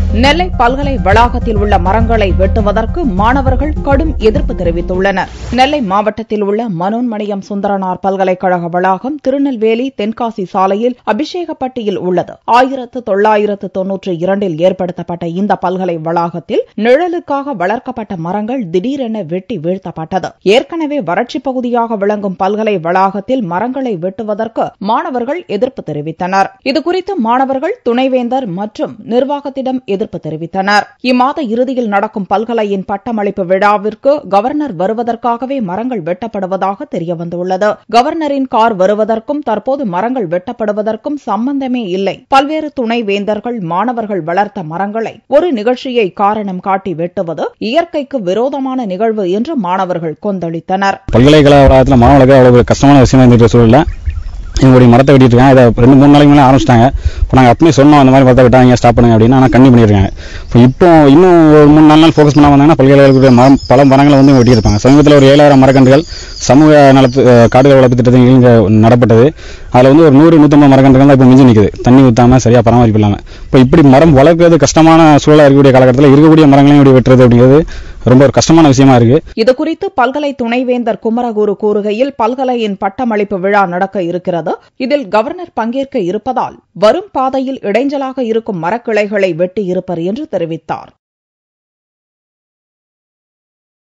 நெல்லை பல்கலை வளாகத்தில் உள்ள மரங்களை வெட்டுவதற்கு மாணவர்கள் கடும் எதிர்ப்பு தெரிவித்துள்ளனர் நெல்லை மாவட்டத்தில் உள்ள மனோன்மணியம் சுந்தரனார் பல்கலைக்கழக வளாகம் திருநெல்வேலி தென்காசி சாலையில் அபிஷேகப்பட்டியில் உள்ளது ஆயிரத்து தொள்ளாயிரத்து தொன்னூற்றி இரண்டில் ஏற்படுத்தப்பட்ட இந்த பல்கலை வளாகத்தில் நிழலுக்காக வளர்க்கப்பட்ட மரங்கள் திடீரென வெட்டி வீழ்த்தப்பட்டது ஏற்கனவே வறட்சிப் பகுதியாக விளங்கும் பல்கலை வளாகத்தில் மரங்களை வெட்டுவதற்கு மாணவர்கள் எதிர்ப்பு தெரிவித்தனர் இதுகுறித்து மாணவர்கள் துணைவேந்தர் மற்றும் நிர்வாகத்திடம் எதிர்ப்பு தெரிவித்தனர் இம்மாத இறுதியில் நடக்கும் பல்கலையின் பட்டமளிப்பு விழாவிற்கு கவர்னர் வருவதற்காகவே மரங்கள் வெட்டப்படுவதாக தெரியவந்துள்ளது கவர்னரின் கார் வருவதற்கும் தற்போது மரங்கள் வெட்டப்படுவதற்கும் சம்பந்தமே இல்லை பல்வேறு துணைவேந்தர்கள் மாணவர்கள் வளர்த்த மரங்களை ஒரு நிகழ்ச்சியை காரணம் காட்டி வெட்டுவது இயற்கைக்கு விரோதமான நிகழ்வு என்று மாணவர்கள் கொந்தளித்தனர் பல்கலைக்கழக வளாகத்தில் மரம் வளர்க்க அவ்வளோ கஷ்டமான விஷயமா இருந்துட்டு சூழலில் எங்களுடைய மரத்தை வெட்டிட்டு இருக்காங்க இதை ரெண்டு மூணு நாளைக்கு மேலே ஆரம்பிச்சிட்டாங்க இப்போ நாங்கள் அப்பவே சொன்னோம் அந்த மாதிரி மரத்தை வெட்டாங்க ஸ்டாப் பண்ணுங்க அப்படின்னு ஆனால் கண்ணி பண்ணியிருக்காங்க இப்போ இப்போ இன்னும் ஒரு மூணு நாலு நாள் ஃபோக்கஸ் பண்ணாம வந்தாங்கன்னா பல்கலைக்கழக மரம் பல மரங்களை வந்து வெட்டியிருப்பாங்க சமீபத்தில் ஒரு ஏழாயிரம் மரக்கன்றுகள் சமூக நலத்து அஹ், காடுகள் வளர்ப்பு திட்டத்தின் கீழ் இங்கே நடப்பட்டது அதில் வந்து ஒரு நூறு நூற்றம்பது மரக்கன்றுகள் தான் இப்போ மிஞ்சி நிற்குது தண்ணி ஊற்றாமல் சரியாக பராமரிப்பு இல்லாமல் இப்போ இப்படி மரம் வளர்க்கிறது கஷ்டமான சூழலாக இருக்கக்கூடிய காலகட்டத்தில் இருக்கக்கூடிய மரங்களையும் இப்படி வெட்டுறது அப்படிங்கிறது ரொம்ப ஒரு கஷ்டமான விஷயமா இருக்கு இதுகுறித்து பல்கலை துணைவேந்தர் குமரகுரு கூறுகையில் பல்கலையின் பட்டமளிப்பு விழா நடக்க இருக்கிறது இதில் கவர்னர் பங்கேற்க இருப்பதால் வரும் பாதையில் இடைஞ்சலாக இருக்கும் மரக்கிளைகளை வெட்டி இருப்பர் என்று தெரிவித்தார்